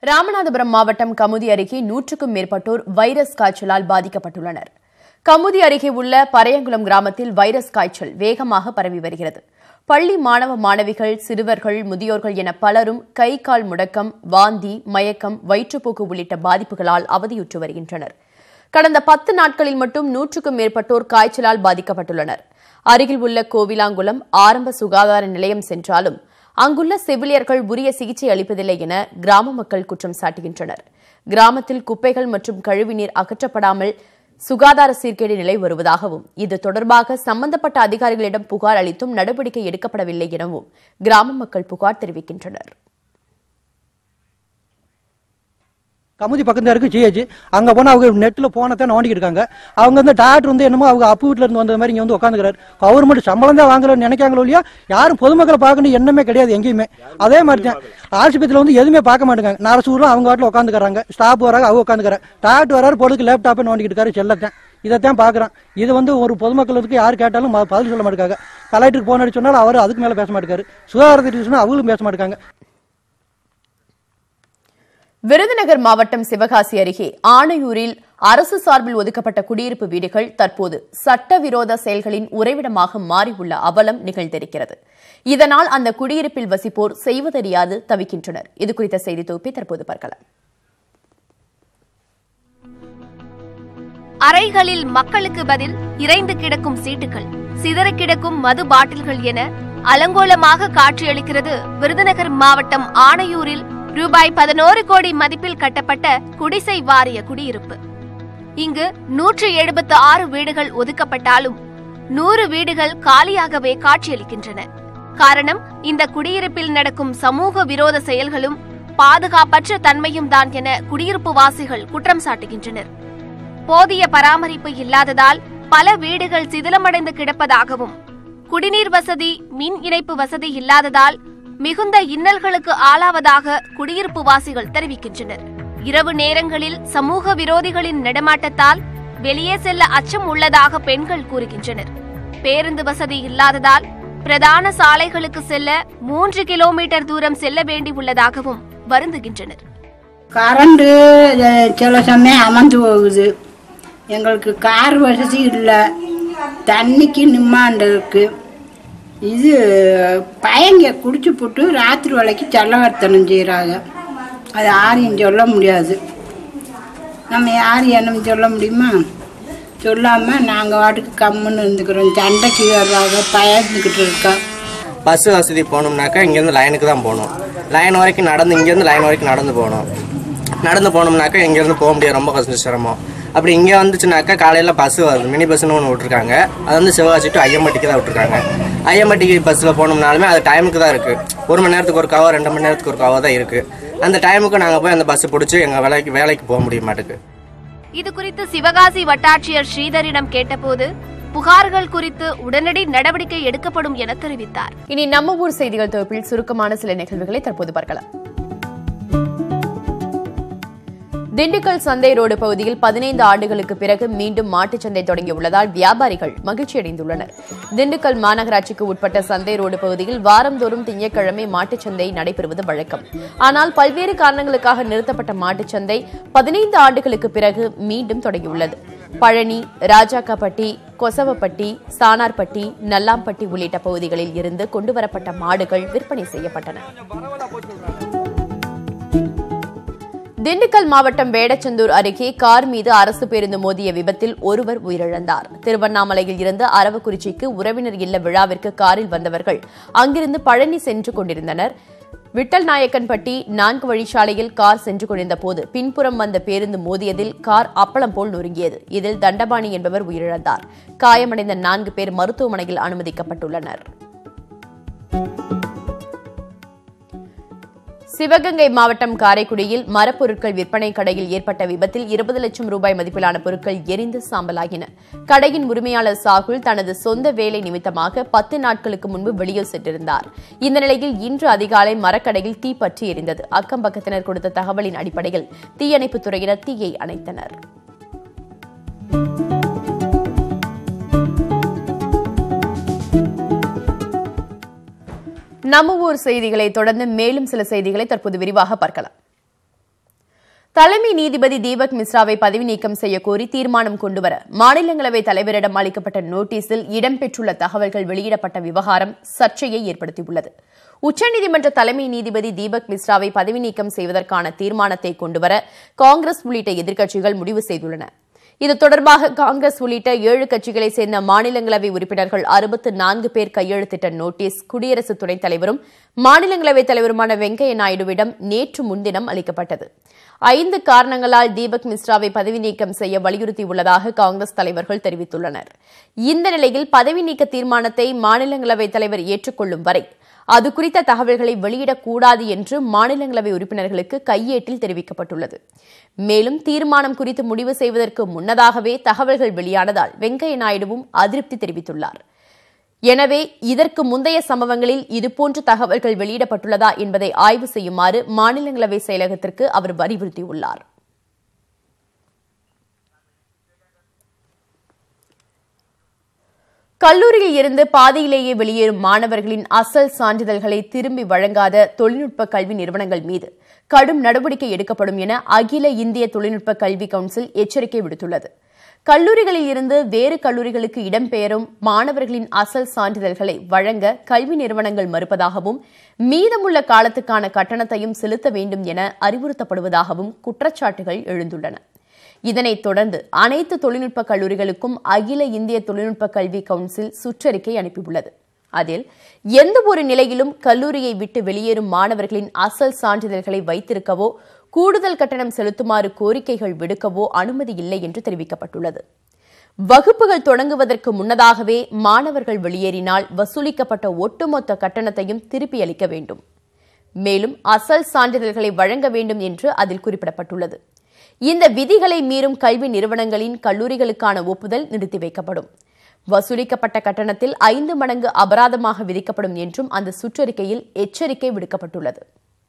ராமநாதபுரம் மாவட்டம் கமுதி அருகே நூற்றுக்கும் மேற்பட்டோர் வைரஸ் காய்ச்சலால் பாதிக்கப்பட்டுள்ளனர் கமுதி அருகே உள்ள பரையங்குளம் கிராமத்தில் வைரஸ் காய்ச்சல் வேகமாக பரவி வருகிறது பள்ளி மாணவ மாணவிகள் சிறுவர்கள் முதியோர்கள் என பலரும் கை கால் முடக்கம் வாந்தி மயக்கம் வயிற்றுப்போக்கு உள்ளிட்ட பாதிப்புகளால் அவதியுற்று வருகின்றனர் கடந்த பத்து நாட்களில் மட்டும் நூற்றுக்கும் மேற்பட்டோர் காய்ச்சலால் பாதிக்கப்பட்டுள்ளனர் அருகில் உள்ள கோவிலாங்குளம் ஆரம்ப சுகாதார நிலையம் சென்றாலும் அங்குள்ள செவிலியர்கள் உரிய சிகிச்சை அளிப்பதில்லை என கிராம மக்கள் குற்றம் சாட்டுகின்றனர் கிராமத்தில் குப்பைகள் மற்றும் கழிவுநீர் அகற்றப்படாமல் சுகாதார சீர்கேடு நிலை வருவதாகவும் இது தொடர்பாக சம்பந்தப்பட்ட அதிகாரிகளிடம் புகார் அளித்தும் நடவடிக்கை எடுக்கப்படவில்லை எனவும் கிராம மக்கள் புகார் தெரிவிக்கின்றனர் கமுதி பக்கத்துல இருக்கு ஜிஹெச் அங்க போனா அவங்க நெட்ல போனதான் நோண்டிக்கிட்டு இருக்காங்க அவங்க வந்து டாக்டர் வந்து என்னமோ அவங்க அப்பு வீட்டுல இருந்து வந்த மாதிரி இங்க வந்து உட்காந்துக்கிறாரு கவர்மெண்ட் சம்பளம் தான் வாங்கலன்னு நினைக்காங்களோ இல்லையா யாரும் பொதுமக்களை பார்க்கணும் எண்ணமே கிடையாது எங்கேயுமே அதே மாதிரி தான் ஆஸ்பத்திரியில வந்து எதுவுமே பார்க்க மாட்டேங்காங்க நரசூர்ல அவங்க வாட்டில் உட்காந்துக்கிறாங்க ஸ்டாப் வராங்க அவங்க உட்காந்துக்கிறாங்க டாக்டர் வராரு பொழுதுக்கு லேப்டாப்பை நோண்டிக்கிட்டு இருக்காரு செல்லத்தான் இதைத்தான் பாக்குறான் இது வந்து ஒரு பொதுமக்களுக்கு யார் கேட்டாலும் ம- பதில் சொல்ல மாட்டாங்க கலெக்டருக்கு போன் அடிச்சு சொன்னாலும் அவர் அதுக்கு மேல பேச மாட்டேங்காரு சுகாதாரத்துக்கு சொன்னா அவங்களும் பேச மாட்டாங்க விருதுநகர் மாவட்டம் சிவகாசி அருகே ஆணையூரில் அரசு சார்பில் ஒதுக்கப்பட்ட குடியிருப்பு வீடுகள் தற்போது சட்டவிரோத செயல்களின் உறைவிடமாக மாறியுள்ள அவலம் நிகழ்ந்திருக்கிறது இதனால் அந்த குடியிருப்பில் வசிப்போர் செய்வதறியாது தவிக்கின்றனர் இதுகுறித்த செய்தி தொகுப்பை தற்போது பார்க்கலாம் அறைகளில் மக்களுக்கு பதில் இறைந்து கிடக்கும் சீட்டுகள் சிதறி கிடக்கும் மது பாட்டில்கள் என அலங்கோலமாக காட்சியளிக்கிறது விருதுநகர் மாவட்டம் ஆணையூரில் ரூபாய் பதினோரு கோடி மதிப்பில் கட்டப்பட்ட குடிசை வாரிய குடியிருப்பு இங்கு நூற்று எழுபத்து ஆறு வீடுகள் ஒதுக்கப்பட்டாலும் நூறு வீடுகள் காலியாகவே காட்சியளிக்கின்றன காரணம் இந்த குடியிருப்பில் நடக்கும் சமூக விரோத செயல்களும் பாதுகாப்பற்ற தன்மையும் தான் என குடியிருப்பு வாசிகள் குற்றம் சாட்டுகின்றனர் போதிய பராமரிப்பு இல்லாததால் பல வீடுகள் சிதிலமடைந்து கிடப்பதாகவும் குடிநீர் வசதி மின் இணைப்பு வசதி இல்லாததால் மிகுந்த இன்னல்களுக்கு ஆளாவதாக குடியிருப்பு வாசிகள் தெரிவிக்கின்றனர் இரவு நேரங்களில் சமூக விரோதிகளின் நடமாட்டத்தால் வெளியே செல்ல அச்சம் உள்ளதாக பெண்கள் கூறுகின்றனர் பேருந்து வசதி இல்லாததால் பிரதான சாலைகளுக்கு செல்ல மூன்று கிலோமீட்டர் தூரம் செல்ல வேண்டியுள்ளதாகவும் வருந்துகின்றனர் கரண்டு அஹ், சில சமயம் அமர்ந்து போகுது எங்களுக்கு கார் வசதி இல்லை தண்ணிக்கு நிம்மாண்டு இருக்கு இது பையங்க குடிச்சு போட்டு ராத்திரி வேலைக்கு செல்லவர்த்தனம் செய்கிறாங்க அது யாரையும் சொல்ல முடியாது நம்ம யாரும் என்னன்னு சொல்ல முடியுமா சொல்லாமல் நாங்கள் வாட்டுக்கு கம்முன்னு இருந்துக்கிறோம் சண்டைக்கு வர்றாங்க பயந்துக்கிட்டு இருக்கோம் பஸ் வசதி போகணும்னாக்கா இங்கேருந்து லைனுக்கு தான் போகணும் லைன் வரைக்கும் நடந்து இங்கேருந்து லைன் வரைக்கும் நடந்து போகணும் நடந்து போனோம்னாக்கா இங்கேருந்து போக முடியாது ரொம்ப கஷ்டம் சிரமம் அப்படி இங்கே வந்துச்சுனாக்கா காலையில் பஸ் வருது மினி பஸ்ஸுன்னு ஒன்று விட்ருக்காங்க அது வந்து சிவகாசி டு ஐயம்பட்டிக்கு தான் விட்ருக்காங்க ஐயம்பட்டிக்கு பஸ்ஸில் போனோம்னாலுமே அது டைமுக்கு தான் இருக்குது ஒரு மணி நேரத்துக்கு ஒரு கவர் ரெண்டு மணி நேரத்துக்கு ஒரு கவர் தான் இருக்குது அந்த டைமுக்கு நாங்கள் போய் அந்த பஸ் பிடிச்சி எங்கள் வேலைக்கு வேலைக்கு போக முடிய மாட்டேங்குது இது குறித்து சிவகாசி வட்டாட்சியர் ஸ்ரீதரிடம் கேட்டபோது புகார்கள் குறித்து உடனடி நடவடிக்கை எடுக்கப்படும் என தெரிவித்தார் இனி நம்ம ஊர் செய்திகள் தொகுப்பில் சுருக்கமான சில நிகழ்வுகளை தற்போது பார்க்கலாம் திண்டுக்கல் சந்தை ரோடு பகுதியில் பதினைந்து ஆண்டுகளுக்கு பிறகு மீண்டும் மாட்டுச் சந்தை தொடங்கியுள்ளதால் வியாபாரிகள் மகிழ்ச்சியடைந்துள்ளனர் திண்டுக்கல் மாநகராட்சிக்கு உட்பட்ட சந்தை ரோடு பகுதியில் வாரந்தோறும் திங்கட்கிழமை மாட்டுச் சந்தை நடைபெறுவது வழக்கம் ஆனால் பல்வேறு காரணங்களுக்காக நிறுத்தப்பட்ட மாட்டுச் சந்தை பதினைந்து ஆண்டுகளுக்கு பிறகு மீண்டும் தொடங்கியுள்ளது பழனி ராஜாக்காப்பட்டி கொசவப்பட்டி சானார்பட்டி நல்லாம்பட்டி உள்ளிட்ட பகுதிகளில் இருந்து கொண்டுவரப்பட்ட மாடுகள் விற்பனை செய்யப்பட்டன திண்டுக்கல் மாவட்டம் வேடச்சந்தூர் அருகே கார் மீது அரசு பேருந்து மோதிய விபத்தில் ஒருவர் உயிரிழந்தார் திருவண்ணாமலையில் இருந்து அரவக்குறிச்சிக்கு உறவினர் இல்ல விழாவிற்கு காரில் வந்தவர்கள் அங்கிருந்து பழனி சென்று கொண்டிருந்தனர் விட்டல் நாயக்கன்பட்டி நான்கு வழிச்சாலையில் கார் சென்று கொண்டிருந்த போது பின்புறம் வந்த பேருந்து மோதியதில் கார் அப்பளம் போல் நொறுங்கியது இதில் தண்டபாணி என்பவர் உயிரிழந்தார் காயமடைந்த நான்கு பேர் மருத்துவமனையில் அனுமதிக்கப்பட்டுள்ளனர் சிவகங்கை மாவட்டம் காரைக்குடியில் மரப்பொருட்கள் விற்பனை கடையில் ஏற்பட்ட விபத்தில் இருபது லட்சம் ரூபாய் மதிப்பிலான பொருட்கள் எரிந்து சாம்பலாகின கடையின் உரிமையாளர் சாகுல் தனது சொந்த வேலை நிமித்தமாக பத்து நாட்களுக்கு முன்பு வெளியூர் சென்றிருந்தார் இந்த நிலையில் இன்று அதிகாலை மரக்கடையில் தீ பற்றி எரிந்தது அக்கம் பக்கத்தினர் கொடுத்த தகவலின் அடிப்படையில் தீயணைப்புத் துறையினர் தீயை அணைத்தனர் நம்ம ஊர் செய்திகளை தொடர்ந்து மேலும் சில செய்திகளை தற்போது விரிவாக பார்க்கலாம் தலைமை நீதிபதி தீபக் மிஸ்ராவை பதவி நீக்கம் செய்ய கோரி தீர்மானம் கொண்டுவர மாநிலங்களவை தலைவரிடம் அளிக்கப்பட்ட நோட்டீஸில் இடம்பெற்றுள்ள தகவல்கள் வெளியிடப்பட்ட விவகாரம் சர்ச்சையை ஏற்படுத்தியுள்ளது உச்சநீதிமன்ற தலைமை நீதிபதி தீபக் மிஸ்ராவை பதவி நீக்கம் செய்வதற்கான தீர்மானத்தை கொண்டுவர காங்கிரஸ் உள்ளிட்ட எதிர்க்கட்சிகள் முடிவு செய்துள்ளன இது தொடர்பாக காங்கிரஸ் உள்ளிட்ட ஏழு கட்சிகளைச் சேர்ந்த மாநிலங்களவை உறுப்பினர்கள் அறுபத்து நான்கு பேர் கையெழுத்திட்ட நோட்டீஸ் குடியரசு துணைத் தலைவரும் மாநிலங்களவைத் தலைவருமான வெங்கையா நாயுடுவிடம் நேற்று முன்தினம் அளிக்கப்பட்டது ஐந்து காரணங்களால் தீபக் மிஸ்ராவை பதவி நீக்கம் செய்ய வலியுறுத்தியுள்ளதாக காங்கிரஸ் தலைவர்கள் தெரிவித்துள்ளனர் இந்த நிலையில் பதவி நீக்க தீர்மானத்தை மாநிலங்களவைத் தலைவர் ஏற்றுக்கொள்ளும் வரை அது குறித்த தகவல்களை வெளியிடக்கூடாது என்று மாநிலங்களவை உறுப்பினர்களுக்கு கையேட்டில் தெரிவிக்கப்பட்டுள்ளது மேலும் தீர்மானம் குறித்து முடிவு செய்வதற்கு முன்னதாகவே தகவல்கள் வெளியானதால் வெங்கையா நாயுடுவும் அதிருப்தி தெரிவித்துள்ளார் எனவே இதற்கு முந்தைய சம்பவங்களில் இதுபோன்ற தகவல்கள் வெளியிடப்பட்டுள்ளதா என்பதை ஆய்வு செய்யுமாறு மாநிலங்களவை செயலகத்திற்கு அவர் வலியுறுத்தியுள்ளார் கல்லூரியில் இருந்து பாதியிலேயே வெளியேறும் மாணவர்களின் அசல் சான்றிதழ்களை திரும்பி வழங்காத தொழில்நுட்ப கல்வி நிறுவனங்கள் மீது கடும் நடவடிக்கை எடுக்கப்படும் என அகில இந்திய தொழில்நுட்ப கல்வி கவுன்சில் எச்சரிக்கை விடுத்துள்ளது கல்லூரிகளில் இருந்து வேறு கல்லூரிகளுக்கு இடம்பெயரும் மாணவர்களின் அசல் சான்றிதழ்களை வழங்க கல்வி நிறுவனங்கள் மறுப்பதாகவும் மீதமுள்ள காலத்துக்கான கட்டணத்தையும் செலுத்த வேண்டும் என அறிவுறுத்தப்படுவதாகவும் குற்றச்சாட்டுகள் எழுந்துள்ளன இதனைத் தொடர்ந்து அனைத்து தொழில்நுட்ப கல்லூரிகளுக்கும் அகில இந்திய தொழில்நுட்ப கல்வி கவுன்சில் சுற்றறிக்கை அனுப்பியுள்ளது அதில் எந்த ஒரு நிலையிலும் கல்லூரியை விட்டு வெளியேறும் மாணவர்களின் அசல் சான்றிதழ்களை வைத்திருக்கவோ கூடுதல் கட்டணம் செலுத்துமாறு கோரிக்கைகள் விடுக்கவோ அனுமதி இல்லை என்று தெரிவிக்கப்பட்டுள்ளது வகுப்புகள் தொடங்குவதற்கு முன்னதாகவே மாணவர்கள் வெளியேறினால் வசூலிக்கப்பட்ட ஒட்டுமொத்த கட்டணத்தையும் திருப்பி அளிக்க வேண்டும் மேலும் அசல் சான்றிதழ்களை வழங்க வேண்டும் என்று அதில் குறிப்பிடப்பட்டுள்ளது இந்த விதிகளை மீறும் கல்வி நிறுவனங்களின் கல்லூரிகளுக்கான ஒப்புதல் நிறுத்தி வைக்கப்படும் வசூலிக்கப்பட்ட கட்டணத்தில் ஐந்து மடங்கு அபராதமாக விதிக்கப்படும் என்றும் அந்த சுற்றறிக்கையில் எச்சரிக்கை விடுக்கப்பட்டுள்ளது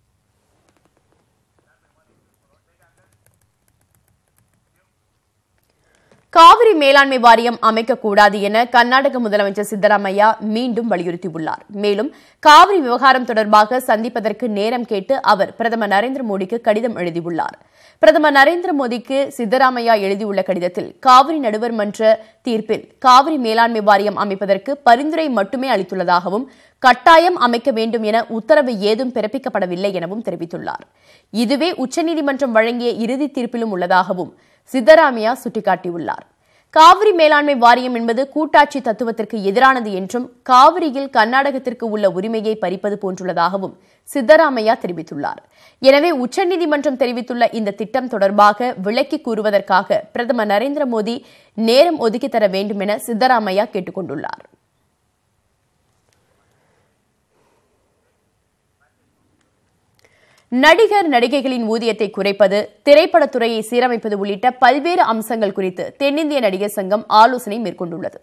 காவிரி மேலாண்மை வாரியம் அமைக்கக்கூடாது என கர்நாடக முதலமைச்சர் சித்தராமையா மீண்டும் வலியுறுத்தியுள்ளார் மேலும் காவிரி விவகாரம் தொடர்பாக சந்திப்பதற்கு நேரம் கேட்டு அவர் பிரதமர் நரேந்திர மோடிக்கு கடிதம் எழுதியுள்ளார் பிரதமர் நரேந்திர மோடிக்கு சித்தராமையா எழுதியுள்ள கடிதத்தில் காவிரி நடுவர் மன்ற தீர்ப்பில் காவிரி மேலாண்மை வாரியம் அமைப்பதற்கு பரிந்துரை மட்டுமே அளித்துள்ளதாகவும் கட்டாயம் அமைக்க வேண்டும் என உத்தரவு ஏதும் பிறப்பிக்கப்படவில்லை எனவும் தெரிவித்துள்ளார் இதுவே உச்சநீதிமன்றம் வழங்கிய இறுதி தீர்ப்பிலும் உள்ளதாகவும் சித்தராமையா சுட்டிக்காட்டியுள்ளார் காவிரி மேலாண்மை வாரியம் என்பது கூட்டாட்சி தத்துவத்திற்கு எதிரானது என்றும் காவிரியில் கர்நாடகத்திற்கு உள்ள உரிமையை பறிப்பது போன்றுள்ளதாகவும் சித்தராமையா தெரிவித்துள்ளார் எனவே உச்சநீதிமன்றம் தெரிவித்துள்ள இந்த திட்டம் தொடர்பாக விளக்கி கூறுவதற்காக பிரதமர் நரேந்திர மோடி நேரம் ஒதுக்கி தர வேண்டும் என சித்தராமையா கேட்டுக் கொண்டுள்ளார் நடிகர் நடிகைகளின் ஊதியத்தை குறைப்பது திரைப்படத்துறையை சீரமைப்பது உள்ளிட்ட பல்வேறு அம்சங்கள் குறித்து தென்னிந்திய நடிகர் சங்கம் ஆலோசனை மேற்கொண்டுள்ளது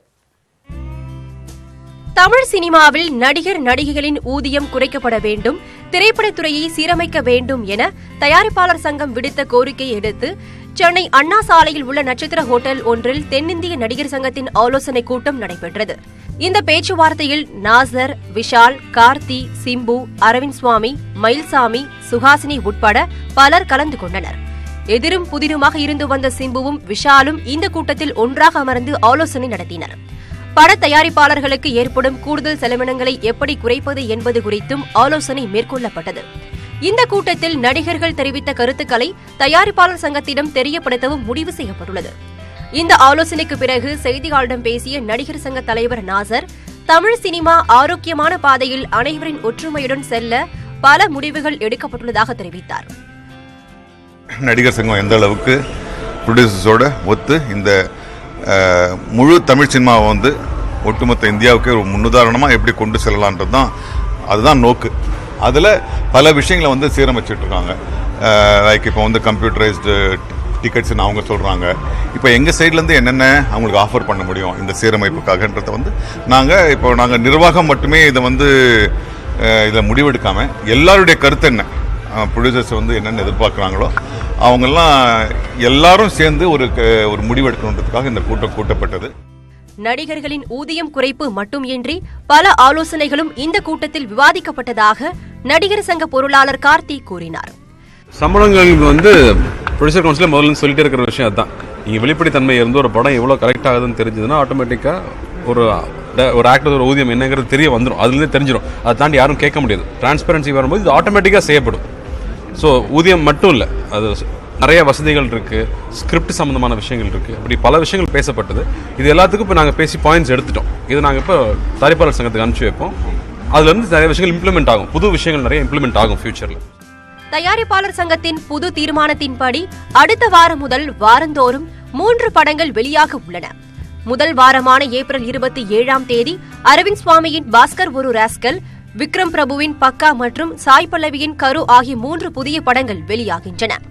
தமிழ் சினிமாவில் நடிகர் நடிகைகளின் ஊதியம் குறைக்கப்பட வேண்டும் திரைப்படத்துறையை சீரமைக்க வேண்டும் என தயாரிப்பாளர் சங்கம் விடுத்த கோரிக்கையை அடுத்து சென்னை அண்ணா சாலையில் உள்ள நட்சத்திர ஹோட்டல் ஒன்றில் தென்னிந்திய நடிகர் சங்கத்தின் ஆலோசனைக் கூட்டம் நடைபெற்றது இந்த பேச்சுவார்த்தையில் நாசர் விஷால் கார்த்தி சிம்பு அரவிந்த் சுவாமி மயில்சாமி சுஹாசினி உட்பட பலர் கலந்து கொண்டனர் எதிரும் புதிருமாக இருந்து வந்த சிம்புவும் விஷாலும் இந்த கூட்டத்தில் ஒன்றாக அமர்ந்து ஆலோசனை நடத்தினர் பட தயாரிப்பாளர்களுக்கு ஏற்படும் கூடுதல் செலவினங்களை எப்படி குறைப்பது என்பது குறித்தும் ஆலோசனை மேற்கொள்ளப்பட்டது இந்த கூட்டத்தில் நடிகர்கள் தெரிவித்த கருத்துக்களை தயாரிப்பாளர் சங்கத்திடம் தெரியப்படுத்தவும் முடிவு செய்யப்பட்டுள்ளது இந்த ஆலோசனைக்கு பிறகு செய்தியாளரிடம் பேசிய நடிகர் சங்க தலைவர் நாசர் தமிழ் சினிமா ஆரோக்கியமான பாதையில் அனைவரின் ஒற்றுமையுடன் செல்ல பல முடிவுகள் எடுக்கப்பட்டுள்ளதாக தெரிவித்தார் நடிகர் சங்கம் எந்த அளவுக்கு ப்ரொடியூசர்ஸோட ஒத்து இந்த அஹ், முழு தமிழ் சினிமாவை வந்து ஒட்டுமொத்த இந்தியாவுக்கு ஒரு முன்னுதாரணமாக எப்படி கொண்டு செல்லலான்றது தான் அதுதான் நோக்கு அதில் பல விஷயங்களை வந்து சீரமைச்சிட்டு இருக்காங்க லைக் இப்போ வந்து கம்ப்யூட்டரைஸ்டு டிக்கெட்ஸ்னு அவங்க சொல்கிறாங்க இப்போ எங்கள் சைட்லேருந்து என்னென்ன அவங்களுக்கு ஆஃபர் பண்ண முடியும் இந்த சீரமைப்புக்காகன்றதை வந்து நாங்கள் இப்போ நாங்கள் நிர்வாகம் மட்டுமே இதை வந்து இதை முடிவெடுக்காமல் எல்லாருடைய கருத்து என்ன ப்ரொடியூசர்ஸ் வந்து என்னென்ன எதிர்பார்க்குறாங்களோ அவங்கெல்லாம் எல்லாரும் சேர்ந்து ஒரு க- ஒரு முடிவெடுக்கணுன்றதுக்காக இந்த கூட்டம் கூட்டப்பட்டது நடிகர்களின் ஊதியம் குறைப்பு மட்டுமின்றி பல ஆலோசனைகளும் இந்த கூட்டத்தில் விவாதிக்கப்பட்டதாக நடிகர் சங்க பொருளாளர் கார்த்தி கூறினார் சம்பளங்கள் வந்து ப்ரொடியூசர் கவுன்சிலே முதல்ல இருந்து சொல்லிட்டே இருக்கிற விஷயம் அதுதான் நீங்கள் வெளிப்படைத்தன்மை இருந்து ஒரு படம் எவ்வளோ கரெக்ட் ஆகுதுன்னு தெரிஞ்சதுன்னா ஆட்டோமேட்டிக்காக ஒரு ட- ஒரு ஆக்டர் ஊதியம் என்னங்கிறது தெரிய வந்துடும் அதுலேருந்தே தெரிஞ்சிடும் அதை தாண்டி யாரும் கேட்க முடியாது டிரான்ஸ்பரன்சி வரும்போது இது ஆட்டோமேட்டிக்காக செய்யப்படும் ஸோ ஊதியம் மட்டும் இல்லை அது ஸ்- நிறைய வசதிகள் இருக்குது ஸ்கிரிப்ட் சம்மந்தமான விஷயங்கள் இருக்குது அப்படி பல விஷயங்கள் பேசப்பட்டது இது எல்லாத்துக்கும் இப்போ நாங்கள் பேசி பாயிண்ட்ஸ் எடுத்துட்டோம் இது நாங்கள் இப்போ தயாரிப்பாளர் சங்கத்துக்கு அனுப்பிச்சு வைப்போம் அதுலேருந்து நிறைய விஷயங்கள் இம்ப்ளிமெண்ட் ஆகும் புது விஷயங்கள் நிறைய இம்ப்ளிமெண்ட் ஆகும் ஃபியூச்சரில் தயாரிப்பாளர் சங்கத்தின் புது தீர்மானத்தின்படி அடுத்த வாரம் முதல் வாரந்தோறும் மூன்று படங்கள் வெளியாக உள்ளன முதல் வாரமான ஏப்ரல் இருபத்தி ஏழாம் தேதி அரவிந்த் சுவாமியின் பாஸ்கர் ஒரு ராஸ்கல் விக்ரம் பிரபுவின் பக்கா மற்றும் சாய் பல்லவியின் கரு ஆகிய மூன்று புதிய படங்கள் வெளியாகின்றன